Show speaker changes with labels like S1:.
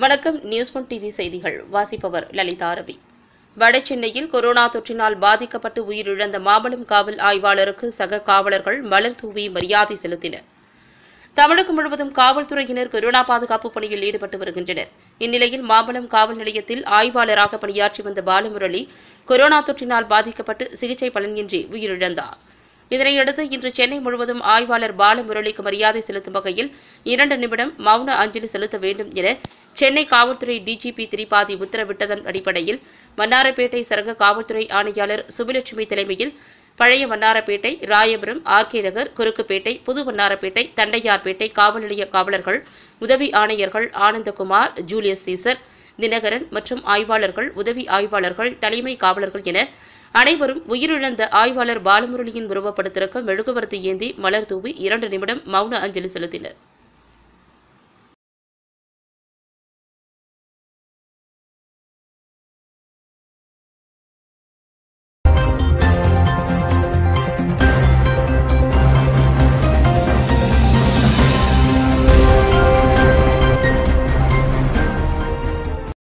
S1: வணக்கம் news one TV செய்திகள் வாசிப்பவர் லலிதா ரவி வடசென்னையில் கொரோனா தொற்றினால் பாதிக்கப்பட்டு உயிரிழந்த மாம்பலம் காவல் ஆய்வாளருக்கு சக காவலர்கள் மலர் தூவி மரியாதை செலுத்தினர் தமிழகம் முழுவதும் காவல்துறையினர் கொரோனா பாதுகாப்பு பணியில் ஈடுபட்டு வருகின்றனர் இந்நிலையில் மாம்பலம் காவல் நிலையத்தில் ஆய்வாளராக பணியாற்றி வந்த பாலமுரளி கொரோனா தொற்றினால் பாதிக்கப்பட்டு சிகிச்சை பலனின்றி உயிரிழந்தார் இதனையடுத்து இன்று சென்னை முழுவதும் ஆய்வாளர் பாலமுரளிக்கு மரியாதை செலுத்தும் வகையில் இரண்டு நிமிடம் மௌன அஞ்சலி செலுத்த வேண்டும் என சென்னை காவல்துறை டிஜிபி திரிபாதி உத்தரவிட்டதன் அடிப்படையில் வண்ணாரப்பேட்டை சரக காவல்துறை ஆணையாளர் சுபலட்சுமி தலைமையில் பழைய வண்ணாரப்பேட்டை ராயபுரம் ஆர்கே நகர் குறுக்குப்பேட்டை புது வண்ணாரப்பேட்டை தண்டையார்பேட்டை காவல் நிலைய காவலர்கள் உதவி ஆணையர்கள் ஆனந்தகுமார் ஜூலியஸ் சீசர் தினகரன் மற்றும் ஆய்வாளர்கள் உதவி ஆய்வாளர்கள் தலைமை காவலர்கள் என அனைவரும் உயிரிழந்த ஆய்வாளர் பாலமுரளியின் உருவப்படத்திற்கு மெழுகுவர்த்தி ஏந்தி மலர் தூவி இரண்டு நிமிடம் மௌன அஞ்சலி செலுத்தினர்